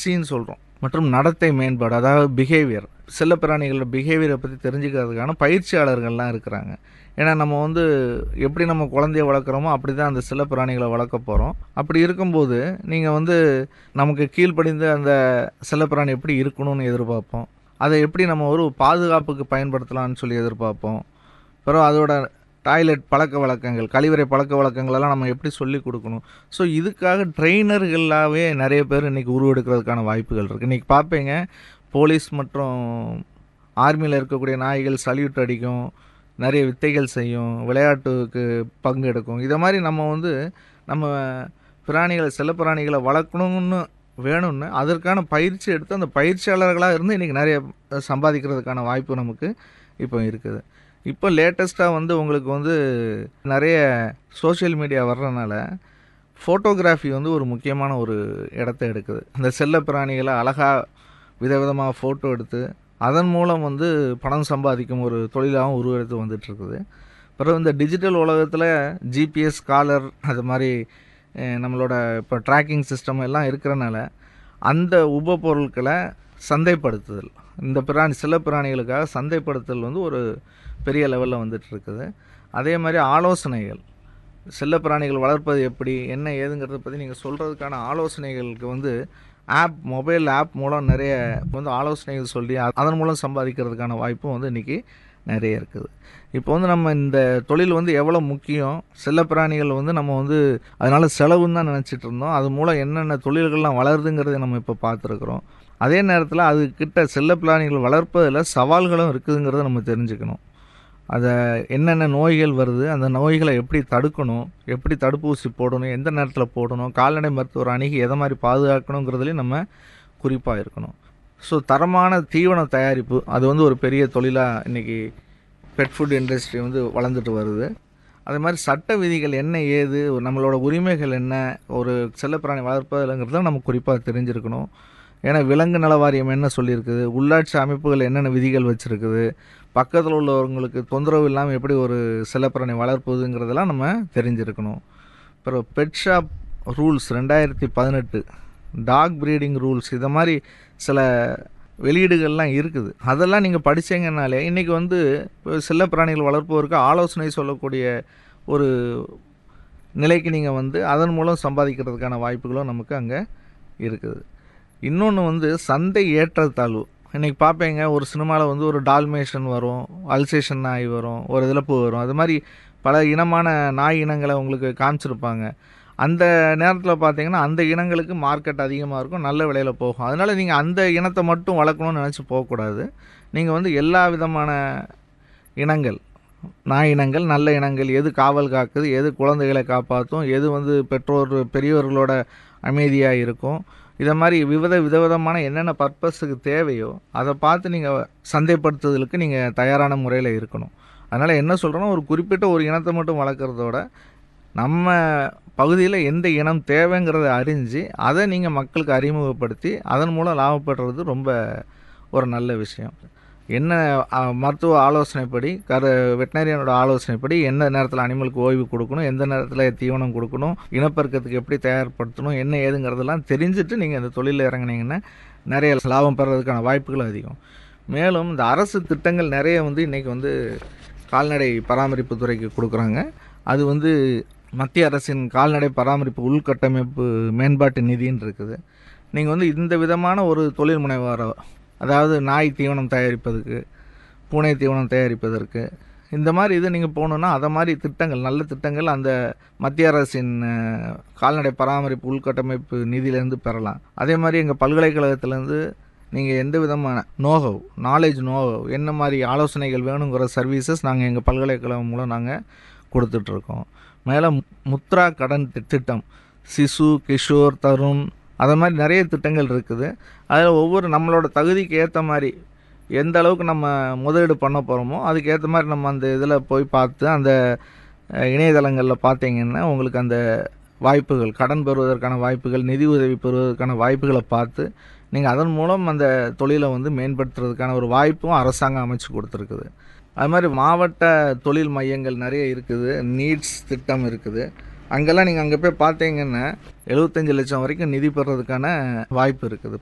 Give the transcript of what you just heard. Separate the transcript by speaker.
Speaker 1: லிட்ரஸின்னு சொல்கிறோம் மற்றும் நடத்தை மேம்பாடு அதாவது பிஹேவியர் செல்லப்பிராணிகளோட பிஹேவியரை பற்றி தெரிஞ்சுக்கிறதுக்கான பயிற்சியாளர்கள்லாம் இருக்கிறாங்க ஏன்னா நம்ம வந்து எப்படி நம்ம குழந்தைய வளர்க்குறோமோ அப்படி தான் அந்த செல்லப்பிராணிகளை வளர்க்க போகிறோம் அப்படி இருக்கும்போது நீங்கள் வந்து நமக்கு கீழ்ப்படிந்து அந்த செல்லப்பிராணி எப்படி இருக்கணும்னு எதிர்பார்ப்போம் அதை எப்படி நம்ம ஒரு பாதுகாப்புக்கு பயன்படுத்தலாம்னு சொல்லி எதிர்பார்ப்போம் அப்புறம் அதோட டாய்லெட் பழக்க வழக்கங்கள் கழிவறை பழக்க வழக்கங்களெல்லாம் நம்ம எப்படி சொல்லி கொடுக்கணும் ஸோ இதுக்காக ட்ரெயினர்களாகவே நிறைய பேர் இன்றைக்கி உருவெடுக்கிறதுக்கான வாய்ப்புகள் இருக்குது இன்றைக்கி பார்ப்பீங்க போலீஸ் மற்றும் ஆர்மியில் இருக்கக்கூடிய நாய்கள் சல்யூட் அடிக்கும் நிறைய வித்தைகள் செய்யும் விளையாட்டுக்கு பங்கு எடுக்கும் இதை மாதிரி நம்ம வந்து நம்ம பிராணிகளை செல்லப்பிராணிகளை வளர்க்கணும்னு வேணும்னு அதற்கான பயிற்சி எடுத்து அந்த பயிற்சியாளர்களாக இருந்து இன்றைக்கி நிறைய சம்பாதிக்கிறதுக்கான வாய்ப்பு நமக்கு இப்போ இருக்குது இப்போ லேட்டஸ்ட்டாக வந்து உங்களுக்கு வந்து நிறைய சோஷியல் மீடியா வர்றதுனால ஃபோட்டோகிராஃபி வந்து ஒரு முக்கியமான ஒரு இடத்த எடுக்குது இந்த செல்ல பிராணிகளை அழகாக விதவிதமாக ஃபோட்டோ எடுத்து அதன் மூலம் வந்து பணம் சம்பாதிக்கும் ஒரு தொழிலாகவும் உருவெடுத்து வந்துட்டு இருக்குது பிறகு இந்த டிஜிட்டல் உலகத்தில் ஜிபிஎஸ் காலர் அது மாதிரி அஹ், நம்மளோட இப்போ ட்ராக்கிங் சிஸ்டம் எல்லாம் இருக்கிறனால அந்த உப பொருட்களை சந்தைப்படுத்துதல் இந்த பிராணி சில பிராணிகளுக்காக சந்தைப்படுத்துதல் வந்து ஒரு பெரிய லெவலில் வந்துட்டு இருக்குது அதே மாதிரி ஆலோசனைகள் செல்ல பிராணிகள் வளர்ப்பது எப்படி என்ன ஏதுங்கிறத பற்றி நீங்கள் சொல்கிறதுக்கான ஆலோசனைகளுக்கு வந்து ஆப் மொபைல் ஆப் மூலம் நிறைய வந்து ஆலோசனைகள் சொல்லி அ- அதன் மூலம் சம்பாதிக்கிறதுக்கான வாய்ப்பும் வந்து இன்றைக்கி நிறைய இருக்குது இப்போ வந்து நம்ம இந்த தொழில் வந்து எவ்வளோ முக்கியம் செல்லப்பிராணிகள் வந்து நம்ம வந்து அதனால் செலவுன்னு தான் நினச்சிட்டு இருந்தோம் அது மூலம் என்னென்ன தொழில்கள்லாம் வளருதுங்கிறதை நம்ம இப்போ பார்த்துருக்குறோம் அதே நேரத்தில் அதுக்கிட்ட செல்லப்பிராணிகள் வளர்ப்பதில் சவால்களும் இருக்குதுங்கிறத நம்ம தெரிஞ்சுக்கணும் அதை என்னென்ன நோய்கள் வருது அந்த நோய்களை எப்படி தடுக்கணும் எப்படி தடுப்பூசி போடணும் எந்த நேரத்தில் போடணும் கால்நடை மருத்துவர் அணுகி எதை மாதிரி பாதுகாக்கணுங்கிறதுலையும் நம்ம குறிப்பாக இருக்கணும் ஸோ தரமான தீவன தயாரிப்பு அது வந்து ஒரு பெரிய தொழிலாக இன்றைக்கி பெட் ஃபுட் இண்டஸ்ட்ரி வந்து வளர்ந்துட்டு வருது அதே மாதிரி சட்ட விதிகள் என்ன ஏது நம்மளோட உரிமைகள் என்ன ஒரு செல்லப்பிராணி வளர்ப்பதுங்கிறத நம்ம குறிப்பாக தெரிஞ்சிருக்கணும் ஏன்னா விலங்கு நல வாரியம் என்ன சொல்லியிருக்குது உள்ளாட்சி அமைப்புகள் என்னென்ன விதிகள் வச்சுருக்குது பக்கத்தில் உள்ளவங்களுக்கு தொந்தரவு இல்லாமல் எப்படி ஒரு செல்லப்பிராணி வளர்ப்பதுங்கிறதெல்லாம் நம்ம தெரிஞ்சிருக்கணும் அப்புறம் பெட் ஷாப் ரூல்ஸ் ரெண்டாயிரத்தி பதினெட்டு டாக் ப்ரீடிங் ரூல்ஸ் இதை மாதிரி சில வெளியீடுகள்லாம் இருக்குது அதெல்லாம் நீங்கள் படிச்சீங்கன்னாலே இன்றைக்கி வந்து இப்போ செல்லப்பிராணிகள் வளர்ப்பவருக்கு ஆலோசனை சொல்லக்கூடிய ஒரு நிலைக்கு நீங்கள் வந்து அதன் மூலம் சம்பாதிக்கிறதுக்கான வாய்ப்புகளும் நமக்கு அங்கே இருக்குது இன்னொன்று வந்து சந்தை ஏற்றத்தாழ்வு இன்றைக்கி பார்ப்பீங்க ஒரு சினிமாவில் வந்து ஒரு டால்மேஷன் வரும் அல்சேஷன் நாய் வரும் ஒரு இழப்பு வரும் அது மாதிரி பல இனமான நாய் இனங்களை உங்களுக்கு காமிச்சிருப்பாங்க அந்த நேரத்தில் பார்த்தீங்கன்னா அந்த இனங்களுக்கு மார்க்கெட் அதிகமாக இருக்கும் நல்ல விலையில் போகும் அதனால் நீங்கள் அந்த இனத்தை மட்டும் வளர்க்கணும்னு நினச்சி போகக்கூடாது நீங்கள் வந்து எல்லா விதமான இனங்கள் நாய் இனங்கள் நல்ல இனங்கள் எது காவல் காக்குது எது குழந்தைகளை காப்பாற்றும் எது வந்து பெற்றோர் பெரியவர்களோட அமைதியாக இருக்கும் இதை மாதிரி விவித விதவிதமான என்னென்ன பர்பஸுக்கு தேவையோ அதை பார்த்து நீங்கள் சந்தைப்படுத்துதலுக்கு நீங்கள் தயாரான முறையில் இருக்கணும் அதனால் என்ன சொல்கிறோன்னா ஒரு குறிப்பிட்ட ஒரு இனத்தை மட்டும் வளர்க்குறதோட நம்ம பகுதியில் எந்த இனம் தேவைங்கிறத அறிஞ்சு அதை நீங்கள் மக்களுக்கு அறிமுகப்படுத்தி அதன் மூலம் லாபப்படுறது ரொம்ப ஒரு நல்ல விஷயம் என்ன அ, மருத்துவ ஆலோசனைப்படி கரு வெட்டினரியனோட ஆலோசனைப்படி எந்த நேரத்தில் அனிமலுக்கு ஓய்வு கொடுக்கணும் எந்த நேரத்தில் தீவனம் கொடுக்கணும் இனப்பெருக்கத்துக்கு எப்படி தயார்படுத்தணும் என்ன ஏதுங்கிறதெல்லாம் தெரிஞ்சுட்டு நீங்கள் இந்த தொழிலில் இறங்குனீங்கன்னா நிறைய லாபம் பெறதுக்கான வாய்ப்புகள் அதிகம் மேலும் இந்த அரசு திட்டங்கள் நிறைய வந்து இன்றைக்கி வந்து கால்நடை பராமரிப்பு துறைக்கு கொடுக்குறாங்க அது வந்து மத்திய அரசின் கால்நடை பராமரிப்பு உள்கட்டமைப்பு மேம்பாட்டு நிதின்னு இருக்குது நீங்கள் வந்து இந்த விதமான ஒரு தொழில் முனைவோர அதாவது நாய் தீவனம் தயாரிப்பதற்கு பூனை தீவனம் தயாரிப்பதற்கு இந்த மாதிரி இது நீங்கள் போகணுன்னா அதை மாதிரி திட்டங்கள் நல்ல திட்டங்கள் அந்த மத்திய அரசின் அஹ், கால்நடை பராமரிப்பு உள்கட்டமைப்பு நிதியிலேருந்து பெறலாம் அதே மாதிரி எங்கள் பல்கலைக்கழகத்திலேருந்து நீங்கள் எந்த விதமான நோகவ் நாலேஜ் நோகவ் என்ன மாதிரி ஆலோசனைகள் வேணுங்கிற சர்வீசஸ் நாங்கள் எங்கள் பல்கலைக்கழகம் மூலம் நாங்கள் கொடுத்துட்ருக்கோம் மேலே முத்ரா கடன் தி- திட்டம் சிசு கிஷோர் தருண் அதை மாதிரி நிறைய திட்டங்கள் இருக்குது அதில் ஒவ்வொரு நம்மளோட தகுதிக்கு ஏற்ற மாதிரி எந்த அளவுக்கு நம்ம முதலீடு பண்ண போகிறோமோ அதுக்கு ஏற்ற மாதிரி நம்ம அந்த இதில் போய் பார்த்து அந்த அஹ், இணையதளங்களில் பார்த்தீங்கன்னா உங்களுக்கு அந்த வாய்ப்புகள் கடன் பெறுவதற்கான வாய்ப்புகள் நிதி உதவி பெறுவதற்கான வாய்ப்புகளை பார்த்து நீங்கள் அதன் மூலம் அந்த தொழிலை வந்து மேம்படுத்துறதுக்கான ஒரு வாய்ப்பும் அரசாங்கம் அமைச்சு கொடுத்துருக்குது அது மாதிரி மாவட்ட தொழில் மையங்கள் நிறைய இருக்குது நீட்ஸ் திட்டம் இருக்குது அங்கெல்லாம் நீங்கள் அங்கே போய் பார்த்தீங்கன்னா எழுபத்தஞ்சு லட்சம் வரைக்கும் நிதி பெறதுக்கான வாய்ப்பு இருக்குது